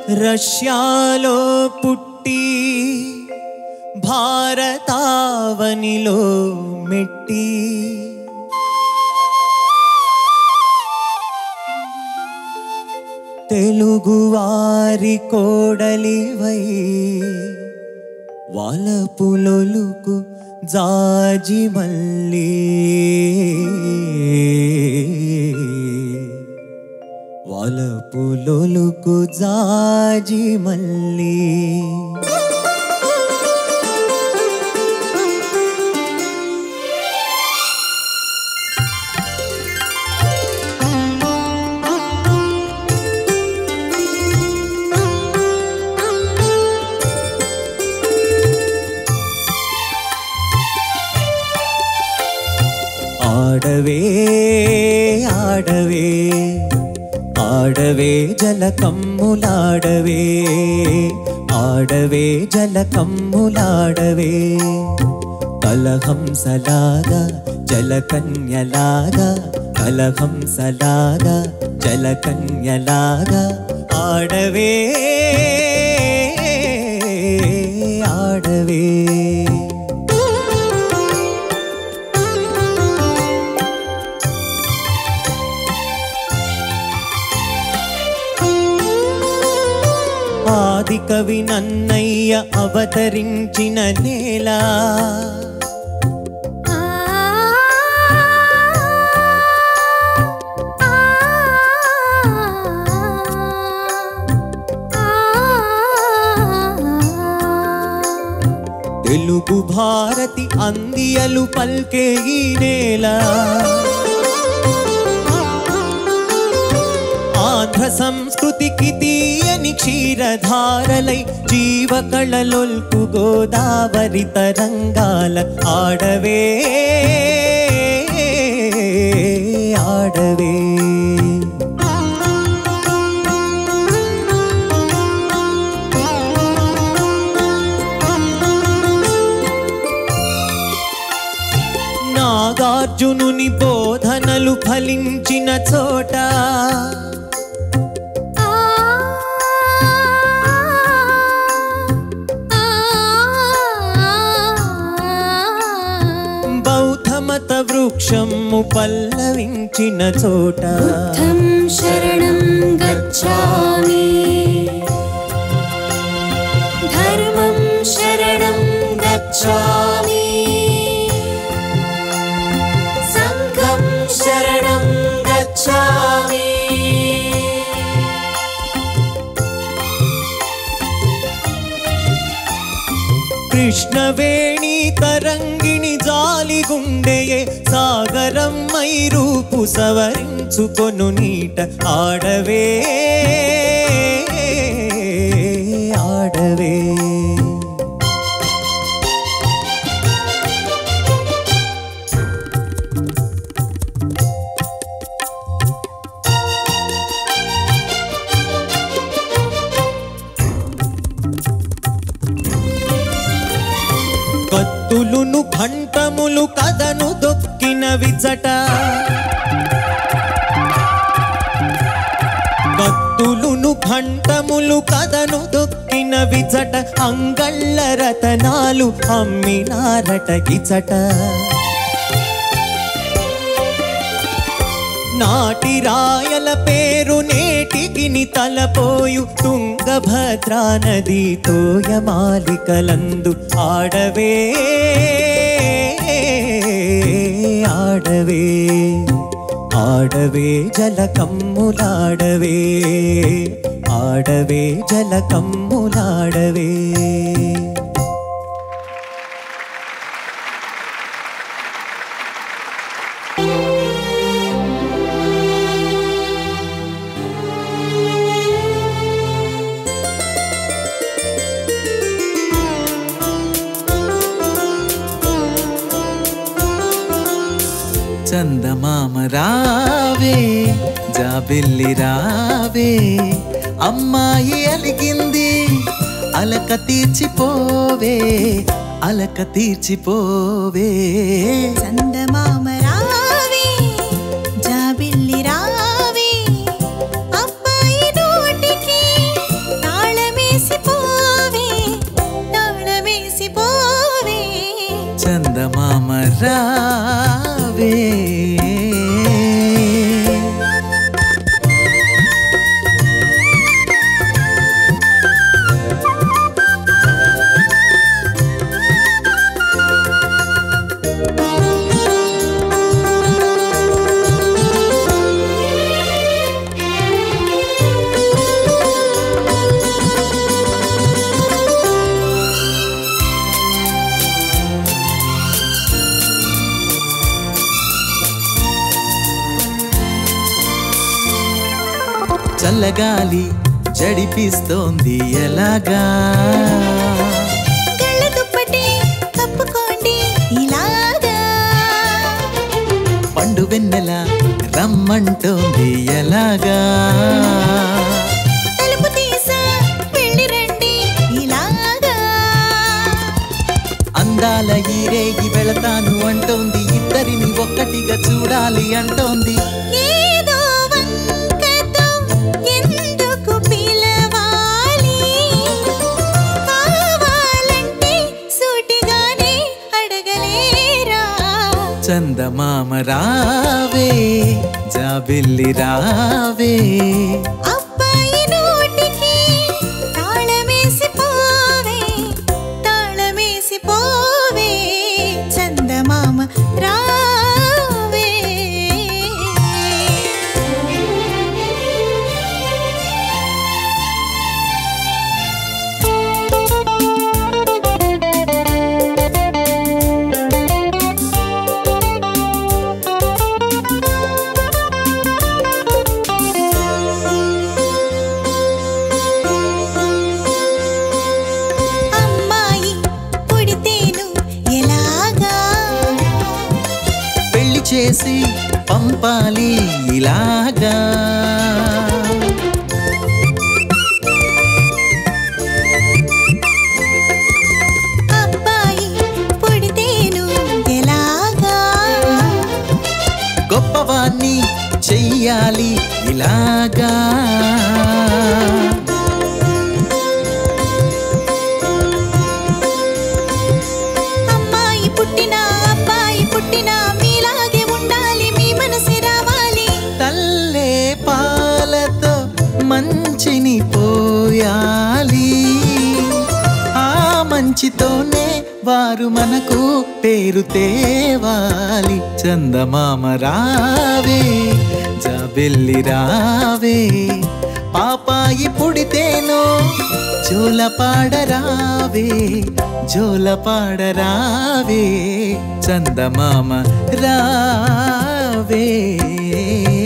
రష్యాలో పుట్టి భారతావనిలో మెట్టి తెలుగువారి కోడలివై వలపులొలుకు జాజి మల్లీ వలపులొలుకు జాజి మల్లీ ఆడవే ఆడవే ఆడవే జలకమ్ములాడవే ఆడవే జలకమ్ములాడవే కలహంసలాగా జలకన్యలాగా కలహంసలాగా జలకన్యలాగా ఆడవే ఆడవే ఆది కవి నన్నయ్య అవతరించిన నేల తెలుగు భారతి అందియలు పల్కే ఈ నేల ఆంధ్ర సంస్కృతికి తీయని క్షీరధారలై జీవ కళలొల్పు గోదావరి తరంగాల ఆడవే ఆడవే నాగార్జునుని బోధనలు ఫలించిన చోట బౌద్ధమత వృక్షము పల్లవించిన చోట बुद्धं शरणं गच्छामि धर्मं शरणं गच्छामि सङ्घं शरणं गच्छामि కృష్ణవేణి తరంగిణి జాలిగుండెయే సాగరమ్మై రూపు సవరించుకొను నీట ఆడవే ఆడవే కత్తులును ఘంటములు కథను దొక్కిన విచట కత్తులును ఘంటములు కథను దొక్కిన విచట అంగళ్ళ రతనాలు అమ్మినారట గిచట నాటి రాయల పేరు నేటికిని తలపోయు తుంగభద్రా నది తోయమాలికలందు ఆడవే ఆడవే ఆడవే జలకమ్ములాడవే ఆడవే జలకమ్ములాడవే చందమామ రావే జాబిల్లి రావే అమ్మాయి అలిగింది అలక తీర్చిపోవే అలక తీర్చిపోవే చందమామ రావే జాబిల్లి రావే అబ్బాయి నోటికి తాళ రావే చల్లగాలి జడిపిస్తోంది ఎలాగా కళ్ళ దుప్పటి కప్పుకోండి ఇలాగా పండు వెన్నెల రమ్మంటోంది ఎలాగా తలుపు తీసా వెళ్ళి రండి ఇలాగా అందాల ఈ రేగి వెళతాను అంటోంది ఇద్దరిని ఒక్కటిగా చూడాలి అంటోంది ఏదో వంకతో ఎందుకు పిలవాలి కావాలంటే సూటిగానే అడగలేరా చందమామ రావే జాబిల్లి రావే అబ్బాయి నోటికి తాళమేసి పోవే తాళమేసి పోవే చందమామ రావే అమ్మాయి పుడితేను ఎలాగా పెళ్లి చేసి పంపాలి ఇలాగా అబ్బాయి పుడితేను ఎలాగా గొప్పవాణ్ణి చెయ్యాలి ఇలాగా అమ్మాయి పుట్టినా అబ్బాయి పుట్టినా మీలాగే ఉండాలి మీ మనసి రావాలి తల్లే పాలతో మంచిని పోయాలి ఆ మంచితోనే వారు మనకు పేరు తేవాలి చందమామ రావే జాబెల్లి రావే పాపాయి పుడితేనో జోల పాడరావే జోల పాడరావే చందమామ రావే